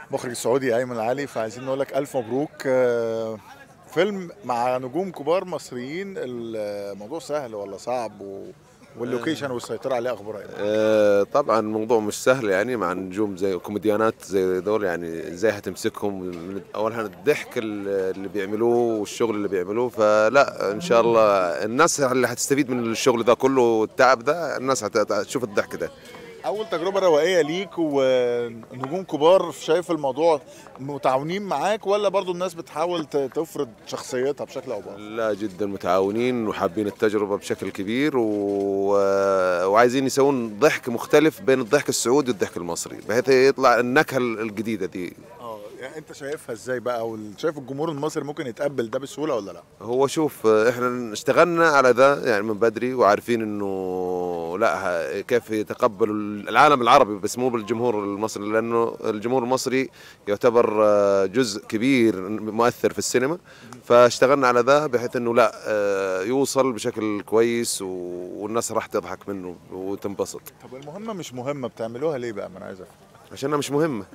مخرج السعودي ايمن علي فعايزين نقول لك الف مبروك آه، فيلم مع نجوم كبار مصريين الموضوع سهل ولا صعب و... واللوكيشن والسيطره عليه اخبارها ايه؟ آه، طبعا الموضوع مش سهل يعني مع نجوم زي كوميديانات زي دول يعني ازاي هتمسكهم من اولها الضحك اللي بيعملوه والشغل اللي بيعملوه فلا ان شاء الله الناس اللي هتستفيد من الشغل ده كله والتعب ده الناس هت- هتشوف الضحك ده اول تجربه روائيه ليك ونجوم كبار شايف الموضوع متعاونين معاك ولا برضو الناس بتحاول ت- تفرض شخصيتها بشكل او باخر؟ لا جدا متعاونين وحابين التجربة بشكل كبير و... وعايزين يسوون ضحك مختلف بين الضحك السعودي والضحك المصري بحيث يطلع النكهة الجديدة دي اه يعني انت شايفها ازاي بقى وشايف الجمهور المصري ممكن يتقبل ده بسهوله ولا لا؟ هو شوف احنا اشتغلنا على ذا يعني من بدري وعارفين انه لا ه- كيف يتقبل العالم العربي بس مو بالجمهور المصري لانه الجمهور المصري يعتبر آه، جزء كبير مؤثر في السينما فاشتغلنا على ذا بحيث انه لا آه، يوصل بشكل كويس و- والناس راح تضحك منه وتنبسط طب المهمه مش مهمه بتعملوها ليه بقى ما انا عايز افهم عشانها مش مهمة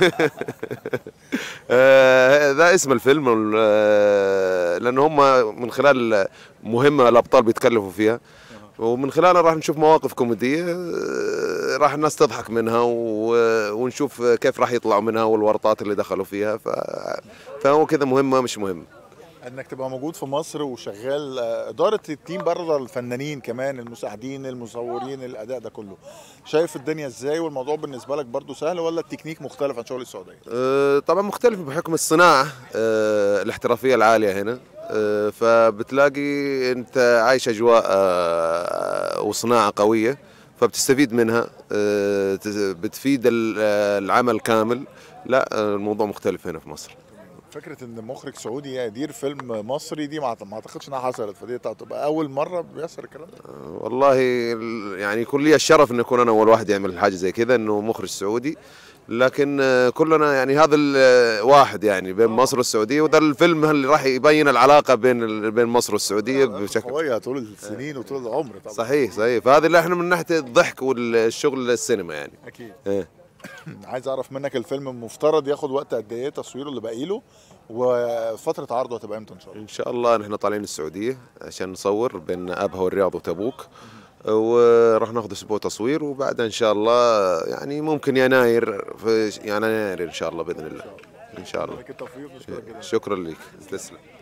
آه، ذا اسم الفيلم آه، لأن هم من خلال مهمة الأبطال بيتكلفوا فيها ومن خلالها راح نشوف مواقف كوميدية آه، راح الناس تضحك منها و- ونشوف كيف راح يطلعوا منها والورطات اللي دخلوا فيها ف- فهو كذا مهمة مش مهم انك تبقى موجود في مصر وشغال آه، اداره التيم بره الفنانين كمان المساعدين المصورين الاداء ده كله شايف الدنيا ازاي والموضوع بالنسبه لك برضو سهل ولا التكنيك مختلف عن شغل السعوديه آه، طبعا مختلف بحكم الصناعة آه، الاحترافية العالية هنا آه، فبتلاقي انت عايش اجواء آه، وصناعة قوية فبتستفيد منها آه، تس- بتفيد ال- آه، العمل كامل لا آه، الموضوع مختلف هنا في مصر فكره ان مخرج سعودي يدير فيلم مصري دي ما ما اعتقدش انها حصلت فدي تبقى اول مره بيحصل الكلام ده آه، والله ال- يعني يكون لي الشرف ان اكون انا اول واحد يعمل حاجة زي كذا انه مخرج سعودي لكن آه، كلنا يعني هذا ال- واحد يعني بين مصر والسعودية وده الفيلم اللي راح يبين العلاقة بين ال- بين مصر والسعودية بشكل قويه طول السنين وطول العمر طبعا صحيح صحيح فهذا اللي احنا من ناحيه الضحك والشغل السينما يعني اكيد ايه عايز اعرف منك الفيلم مفترض ياخد وقت قد ايه تصويره اللي باقي له وفتره عرضه هتبقى امتى ان شاء الله ان شاء الله نحن طالعين السعوديه عشان نصور بين ابها والرياض وتبوك وراح ناخذ اسبوع تصوير وبعدها ان شاء الله يعني ممكن يناير في يعني يناير ان شاء الله باذن الله ان شاء الله لك التوفيق وشكرا جدا شكرا لك تسلم